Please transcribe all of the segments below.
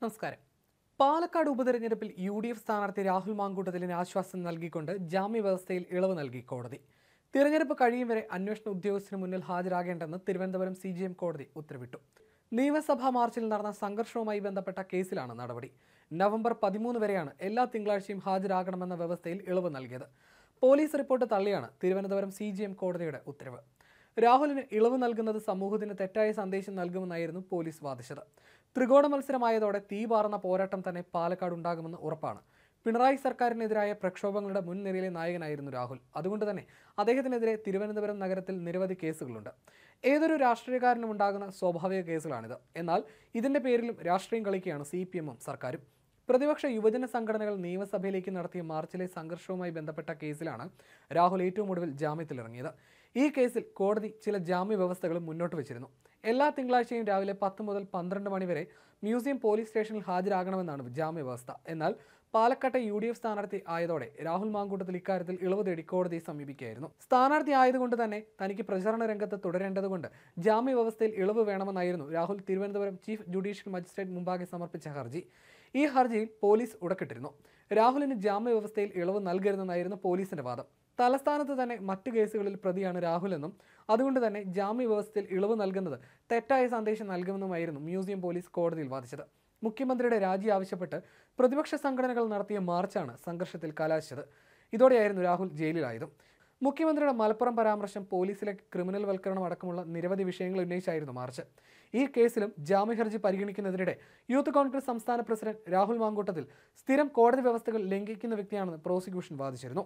നമസ്കാരം പാലക്കാട് ഉപതെരഞ്ഞെടുപ്പിൽ U D F സ്ഥാനാർത്ഥി രാഹുൽ മാങ്കൂട്ടത്തിലിന് ആശ്വാസം നൽകിക്കൊണ്ട് ജാമ്യവ്യവസ്ഥയിൽ ഇളവ് നൽകി കോടതി തിരഞ്ഞെടുപ്പ് കഴിയും വരെ അന്വേഷണ ഉദ്യോഗസ്ഥന് മുന്നിൽ ഹാജരാകേണ്ടെന്ന് തിരുവനന്തപുരം സി ജി എം കോടതി ഉത്തരവിട്ടു നിയമസഭാ മാർച്ചിൽ നടന്ന സംഘർഷവുമായി ബന്ധപ്പെട്ട കേസിലാണ് നടപടി നവംബർ പതിമൂന്ന് വരെയാണ് എല്ലാ തിങ്കളാഴ്ചയും ഹാജരാകണമെന്ന വ്യവസ്ഥയിൽ ഇളവ് നൽകിയത് പോലീസ് റിപ്പോർട്ട് തള്ളിയാണ് തിരുവനന്തപുരം സി ജി എം കോടതിയുടെ ഉത്തരവ് രാഹുലിന് ഇളവ് നൽകുന്നത് സമൂഹത്തിന് തെറ്റായ സന്ദേശം നൽകുമെന്നായിരുന്നു പോലീസ് വാദിച്ചത് ത്രികോണ മത്സരമായതോടെ തീ പാറുന്ന പോരാട്ടം തന്നെ പാലക്കാട് ഉണ്ടാകുമെന്ന് ഉറപ്പാണ് പിണറായി സർക്കാരിനെതിരായ പ്രക്ഷോഭങ്ങളുടെ മുൻനിരയിലെ നായകനായിരുന്നു രാഹുൽ അതുകൊണ്ട് തന്നെ അദ്ദേഹത്തിനെതിരെ തിരുവനന്തപുരം നഗരത്തിൽ നിരവധി കേസുകളുണ്ട് ഏതൊരു രാഷ്ട്രീയക്കാരനും ഉണ്ടാകുന്ന സ്വാഭാവിക കേസുകളാണിത് എന്നാൽ ഇതിന്റെ പേരിലും രാഷ്ട്രീയം കളിക്കുകയാണ് സി പി എമ്മും സർക്കാരും പ്രതിപക്ഷ യുവജന സംഘടനകൾ നിയമസഭയിലേക്ക് നടത്തിയ മാർച്ചിലെ സംഘർഷവുമായി ബന്ധപ്പെട്ട കേസിലാണ് രാഹുൽ ഏറ്റവും ഒടുവിൽ ജാമ്യത്തിലിറങ്ങിയത് ഈ കേസിൽ കോടതി ചില ജാമ്യ വ്യവസ്ഥകളും മുന്നോട്ട് വെച്ചിരുന്നു എല്ലാ തിങ്കളാഴ്ചയും രാവിലെ പത്ത് മുതൽ പന്ത്രണ്ട് മണി വരെ മ്യൂസിയം പോലീസ് സ്റ്റേഷനിൽ ഹാജരാകണമെന്നാണ് ജാമ്യ വ്യവസ്ഥ എന്നാൽ പാലക്കാട്ടെ യു ഡി എഫ് സ്ഥാനാർത്ഥി ആയതോടെ രാഹുൽ മാങ്കൂട്ടത്തിൽ ഇക്കാര്യത്തിൽ ഇളവ് തേടി കോടതിയെ സമീപിക്കുകയായിരുന്നു സ്ഥാനാർത്ഥി ആയതുകൊണ്ട് തന്നെ തനിക്ക് പ്രചരണ രംഗത്ത് തുടരേണ്ടതുകൊണ്ട് ജാമ്യ വ്യവസ്ഥയിൽ ഇളവ് വേണമെന്നായിരുന്നു Rahul Thiruvananthapuram chief judicial magistrate മുമ്പാകെ സമർപ്പിച്ച ഹർജി ഈ ഹർജിയിൽ പോലീസ് ഉടക്കിട്ടിരുന്നു രാഹുലിന് ജാമ്യ വ്യവസ്ഥയിൽ ഇളവ് നൽകരുതെന്നായിരുന്നു പോലീസിന്റെ വാദം തലസ്ഥാനത്ത് തന്നെ മറ്റു കേസുകളിൽ പ്രതിയാണ് രാഹുലെന്നും അതുകൊണ്ട് തന്നെ ജാമ്യ വ്യവസ്ഥയിൽ ഇളവ് നൽകുന്നത് തെറ്റായ സന്ദേശം നൽകുമെന്നുമായിരുന്നു മ്യൂസിയം പോലീസ് കോടതിയിൽ വാദിച്ചത് മുഖ്യമന്ത്രിയുടെ രാജി ആവശ്യപ്പെട്ട് പ്രതിപക്ഷ സംഘടനകൾ നടത്തിയ മാർച്ചാണ് സംഘർഷത്തിൽ കലാശിച്ചത് ഇതോടെയായിരുന്നു രാഹുൽ ജയിലിലായതും മുഖ്യമന്ത്രിയുടെ മലപ്പുറം പരാമർശം പോലീസിലെ ക്രിമിനൽ വൽക്കരണം അടക്കമുള്ള നിരവധി വിഷയങ്ങൾ ഉന്നയിച്ചായിരുന്നു മാർച്ച് ഈ കേസിലും ജാമ്യ ഹർജി പരിഗണിക്കുന്നതിനിടെ യൂത്ത് കോൺഗ്രസ് സംസ്ഥാന പ്രസിഡന്റ് രാഹുൽ മാങ്കൂട്ടത്തിൽ സ്ഥിരം കോടതി വ്യവസ്ഥകൾ ലംഘിക്കുന്ന വ്യക്തിയാണെന്ന് പ്രോസിക്യൂഷൻ വാദിച്ചിരുന്നു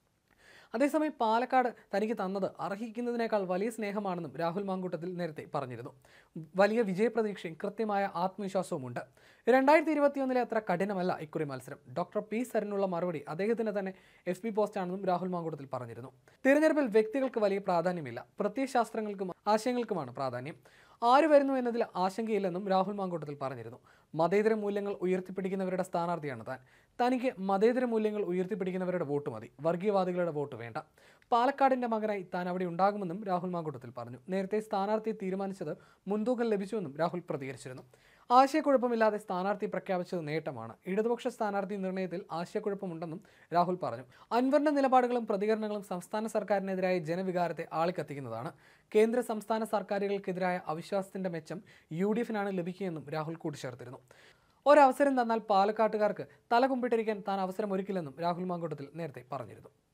അതേസമയം പാലക്കാട് തനിക്ക് തന്നത് അർഹിക്കുന്നതിനേക്കാൾ വലിയ സ്നേഹമാണെന്നും രാഹുൽ മാങ്കൂട്ടത്തിൽ നേരത്തെ പറഞ്ഞിരുന്നു വലിയ വിജയപ്രതീക്ഷയും കൃത്യമായ ആത്മവിശ്വാസവുമുണ്ട് രണ്ടായിരത്തി ഇരുപത്തിയൊന്നിലെ അത്ര കഠിനമല്ല ഇക്കുറി മത്സരം ഡോക്ടർ പി സരനുള്ള മറുപടി അദ്ദേഹത്തിന് തന്നെ എഫ് ബി പോസ്റ്റാണെന്നും രാഹുൽ മാങ്കൂട്ടത്തിൽ പറഞ്ഞിരുന്നു തിരഞ്ഞെടുപ്പിൽ വ്യക്തികൾക്ക് വലിയ പ്രാധാന്യമില്ല പ്രത്യയശാസ്ത്രങ്ങൾക്കും ആശയങ്ങൾക്കുമാണ് പ്രാധാന്യം ആര് വരുന്നു എന്നതിൽ ആശങ്കയില്ലെന്നും രാഹുൽ മാങ്കൂട്ടത്തിൽ പറഞ്ഞിരുന്നു മതേതര മൂല്യങ്ങൾ ഉയർത്തിപ്പിടിക്കുന്നവരുടെ സ്ഥാനാർത്ഥിയാണ് താൻ തനിക്ക് മതേതര മൂല്യങ്ങൾ ഉയർത്തിപ്പിടിക്കുന്നവരുടെ വോട്ട് മതി വർഗീയവാദികളുടെ വോട്ട് വേണ്ട പാലക്കാടിന്റെ മകനായി താൻ അവിടെ ഉണ്ടാകുമെന്നും രാഹുൽ മാങ്കൂട്ടത്തിൽ പറഞ്ഞു നേരത്തെ സ്ഥാനാർത്ഥിയെ തീരുമാനിച്ചത് മുൻതൂക്കം ലഭിച്ചുവെന്നും രാഹുൽ പ്രതികരിച്ചിരുന്നു ആശയക്കുഴപ്പമില്ലാതെ സ്ഥാനാർത്ഥി പ്രഖ്യാപിച്ചത് നേട്ടമാണ് ഇടതുപക്ഷ സ്ഥാനാർത്ഥി നിർണയത്തിൽ ആശയക്കുഴപ്പമുണ്ടെന്നും രാഹുൽ പറഞ്ഞു അൻവറിന്റെ നിലപാടുകളും പ്രതികരണങ്ങളും സംസ്ഥാന സർക്കാരിനെതിരായ ജനവികാരത്തെ ആളിക്കത്തിക്കുന്നതാണ് കേന്ദ്ര സംസ്ഥാന സർക്കാരുകൾക്കെതിരായ അവിശ്വാസത്തിന്റെ മെച്ചം യു ഡി എഫിനാണ് ലഭിക്കുകയെന്നും രാഹുൽ കൂട്ടിച്ചേർത്തിരുന്നു ഒരവസരം തന്നാൽ പാലക്കാട്ടുകാർക്ക് തലകുമ്പിട്ടിരിക്കാൻ താൻ അവസരം ഒരുക്കില്ലെന്നും രാഹുൽ മാങ്കൂട്ടത്തിൽ നേരത്തെ പറഞ്ഞിരുന്നു